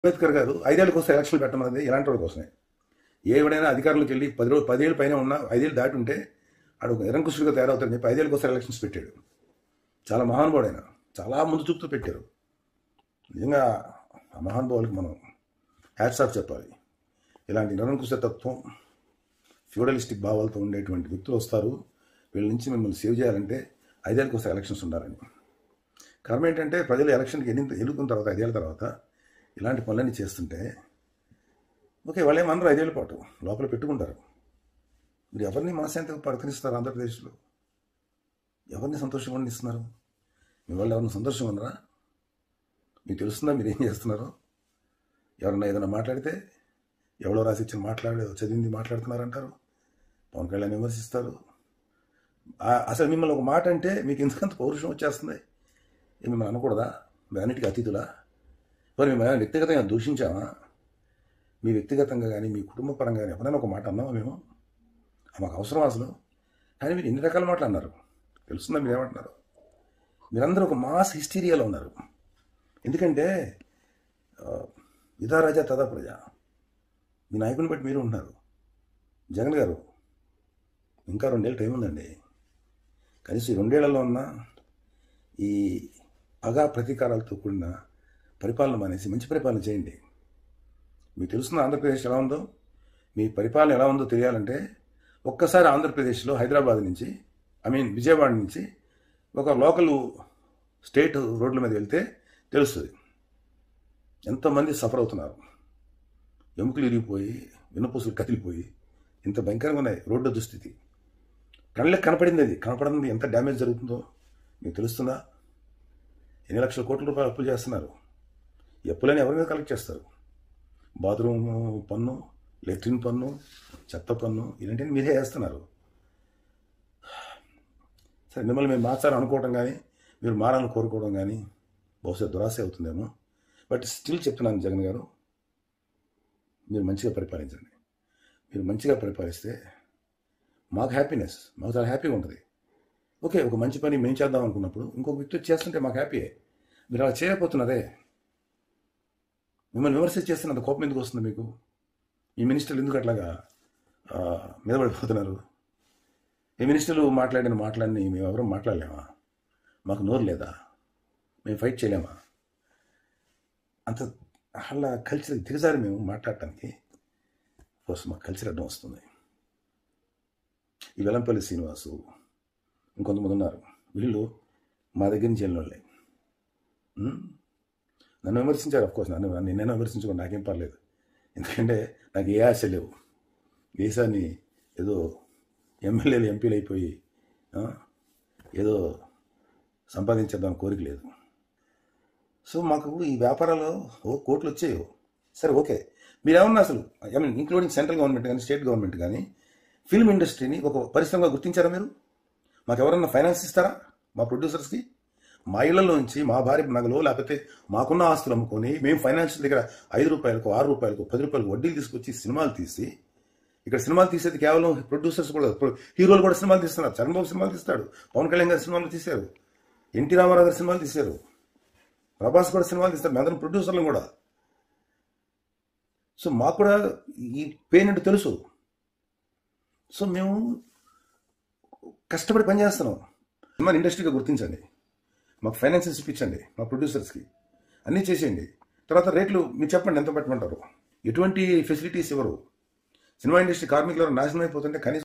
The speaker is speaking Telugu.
అంబేద్కర్ గారు ఐదేళ్ళ కోసం ఎలక్షన్లు పెట్టమన్నది ఇలాంటి వాళ్ళ కోసమే ఎవడైనా అధికారంలోకి వెళ్ళి పది రోజులు పదేళ్ళు పైన ఉన్న ఐదేళ్ళు దాటి ఉంటే ఆడు ఒక నిరంకుశుడిగా తయారవుతారని చెప్పి ఐదేళ్ళ కోసం ఎలక్షన్స్ పెట్టాడు చాలా మహానుభావుడైన చాలా ముందు చూపుతూ పెట్టారు నిజంగా ఆ మహానుభావులకి మనం హ్యాట్స్ ఆఫ్ చెప్పాలి ఇలాంటి నిరంకుశ తత్వం ఫ్యూడలిస్టిక్ భావాలతో ఉండేటువంటి వ్యక్తులు వస్తారు వీళ్ళ నుంచి మిమ్మల్ని సేవ్ చేయాలంటే ఐదేళ్ళకి వస్తే ఎలక్షన్స్ ఉండాలని కారణం ఏంటంటే ప్రజలు ఎలక్షన్కి ఎన్ని ఎన్నుకున్న తర్వాత ఐదేళ్ళ తర్వాత ఇలాంటి పనులన్నీ చేస్తుంటే ఓకే వాళ్ళు ఏమన్నారు ఐదేళ్ళ పాటు లోపల పెట్టుకుంటారు మీరు ఎవరిని మనశాంతిగా ప్రకటిస్తారు ఆంధ్రప్రదేశ్లో ఎవరిని సంతోషంగా ఉండిస్తున్నారు మీ వాళ్ళు ఎవరిని సంతోషంగా ఉన్నారా మీకు తెలుస్తుందా మీరు ఏం చేస్తున్నారో ఎవరన్నా ఏదైనా మాట్లాడితే ఎవడో రాసి ఇచ్చిన మాట్లాడే చదివింది మాట్లాడుతున్నారంటారు పవన్ కళ్యాణ్ విమర్శిస్తారు ఆ- అసలు మిమ్మల్ని ఒక మాట అంటే మీకు ఎందుకంత పౌరుషం వచ్చేస్తుంది ఏ మిమ్మల్ని అనకూడదా మీరు అన్నిటికీ అతిథులా మరి మిమ్మల్ని వ్యక్తిగతంగా దూషించామా మీ వ్యక్తిగతంగా కానీ మీ కుటుంబ పరంగా కానీ ఎవరైనా ఒక మాట అన్నామా మేము ఆ మాకు అవసరం అసలు కానీ మీరు ఎన్ని రకాల మాటలు అన్నారు తెలుస్తుందా మీరు ఏమంటున్నారు మీరందరూ ఒక మాస్ హిస్టీరియాలో ఉన్నారు ఎందుకంటే ఆ, ఇదా రాజా తదా ప్రజ మీ నాయకుని బట్టి మీరు ఉంటున్నారు జగన్ గారు ఇంకా రెండేళ్ళు టైం ఉందండి కనీసం ఈ రెండేళ్లలో ఉన్న ఈ పగా ప్రతీకారాలతో కూడిన పరిపాలన మానేసి మంచి పరిపాలన చేయండి మీకు తెలుస్తున్న ఆంధ్రప్రదేశ్ ఎలా ఉందో మీ పరిపాలన ఎలా ఉందో తెలియాలంటే ఒక్కసారి ఆంధ్రప్రదేశ్లో హైదరాబాద్ నుంచి ఐ మీన్ విజయవాడ నుంచి ఒక లోకల్ స్టేట్ రోడ్ల మీద వెళ్తే తెలుస్తుంది ఎంతమంది సఫర్ అవుతున్నారు ఎముకలు ఇరిగిపోయి వెన్నుపూసలు కదిలిపోయి ఇంత భయంకరంగా ఉన్నాయి రోడ్డు దుస్థితి కళ్ళకి కనపడింది అది కనపడింది ఎంత డ్యామేజ్ జరుగుతుందో మీకు తెలుస్తుందా ఎన్ని లక్షల కోట్ల రూపాయలు అప్పులు చేస్తున్నారు ఈ అప్పులని ఎవరి మీద కలెక్ట్ చేస్తారు బాత్రూమ్ పన్ను లెట్రిన్ పన్ను చెత్త పన్ను ఇలాంటివి మీరే వేస్తున్నారు సరే మిమ్మల్ని మేము మార్చాలని అనుకోవడం కానీ మీరు మారాలని కోరుకోవడం కానీ బహుశా దురాశ అవుతుందేమో బట్ స్టిల్ చెప్తున్నాను జగన్ గారు మీరు మంచిగా పరిపాలించండి మీరు మంచిగా పరిపాలిస్తే మాకు హ్యాపీనెస్ మాకు చాలా హ్యాపీగా ఉంటుంది ఓకే ఒక మంచి పని మేము చేద్దాం అనుకున్నప్పుడు ఇంకొక వ్యక్తి వచ్చి చేస్తుంటే మాకు హ్యాపీయే మీరు అలా చేయకపోతున్నారే మిమ్మల్ని విమర్శ చేస్తున్నంత కోపం ఎందుకు వస్తుంది మీకు ఈ మినిస్టర్లు ఎందుకు అట్లాగా ఆ, మీద పడిపోతున్నారు ఈ మినిస్టర్లు మాట్లాడిన మాటలన్నీ మేము ఎవరూ మాట్లాడలేమా మాకు నోరు లేదా మేము ఫైట్ చేయలేమా అంత అలా కల్చర్ దిగజారి మేము మాట్లాడటానికి కోర్స్ మాకు కల్చర్ అడ్డం వస్తుంది ఈ వెల్లంపల్లి శ్రీనివాసు ఇంకొంతమంది ఉన్నారు వీళ్ళు మా దగ్గర నుంచి వెళ్ళిన వాళ్ళే ఉమ్? నన్ను విమర్శించారు కోర్స్ నన్ను నేనైనా విమర్శించుకోండి నాకేం పర్లేదు ఎందుకంటే నాకు ఏ ఆశ లేవు దేశాన్ని ఏదో ఎమ్మెల్యేలు ఎంపీలు అయిపోయి ఆ, ఏదో సంపాదించేద్దాం కోరిక లేదు సో మాకు ఈ వ్యాపారాలు ఓ కోట్లు వచ్చాయో సరే ఓకే మీరేమన్నా అసలు I mean including central government కానీ స్టేట్ గవర్నమెంట్ కానీ ఫిల్మ్ ఇండస్ట్రీని ఒక పరిశ్రమగా గుర్తించారా మీరు మాకు ఎవరన్నా ఫైనాన్స్ ఇస్తారా మా ప్రొడ్యూసర్స్కి మా ఇళ్లలోంచి మా భార్య నగలు లేకపోతే మాకున్న ఆస్తులు అమ్ముకొని మేము ఫైనాన్షియల్ దగ్గర ఐదు రూపాయలకు ఆరు రూపాయలకు పది రూపాయలకు వడ్డీలు తీసుకొచ్చి సినిమాలు తీసి ఇక్కడ సినిమాలు తీసేది కేవలం ప్రొడ్యూసర్స్ కూడా ఇప్పుడు హీరోలు కూడా సినిమాలు తీస్తున్నారు చరణబాబు సినిమాలు తీస్తాడు పవన్ కళ్యాణ్ గారి సినిమాలు తీశారు ఎన్టీ రామారావు గారి సినిమాలు తీశారు ప్రభాస్ కూడా సినిమాలు తీస్తారు మేము అందరం ప్రొడ్యూసర్లు కూడా సో మాకు కూడా ఈ పెయిన్ అంటే తెలుసు సో మేము కష్టపడి పనిచేస్తున్నాం సినిమా ఇండస్ట్రీగా గుర్తించండి మాకు ఫైనాన్సెస్ ఇప్పించండి మా ప్రొడ్యూసర్స్కి అన్నీ చేసేయండి తర్వాత రేట్లు మీరు చెప్పండి ఎంత పెట్టమంటారు ఎటువంటి ఫెసిలిటీస్ ఇవ్వరు సినిమా ఇండస్ట్రీ కార్మికులు నాశనం అయిపోతుంటే కనీసం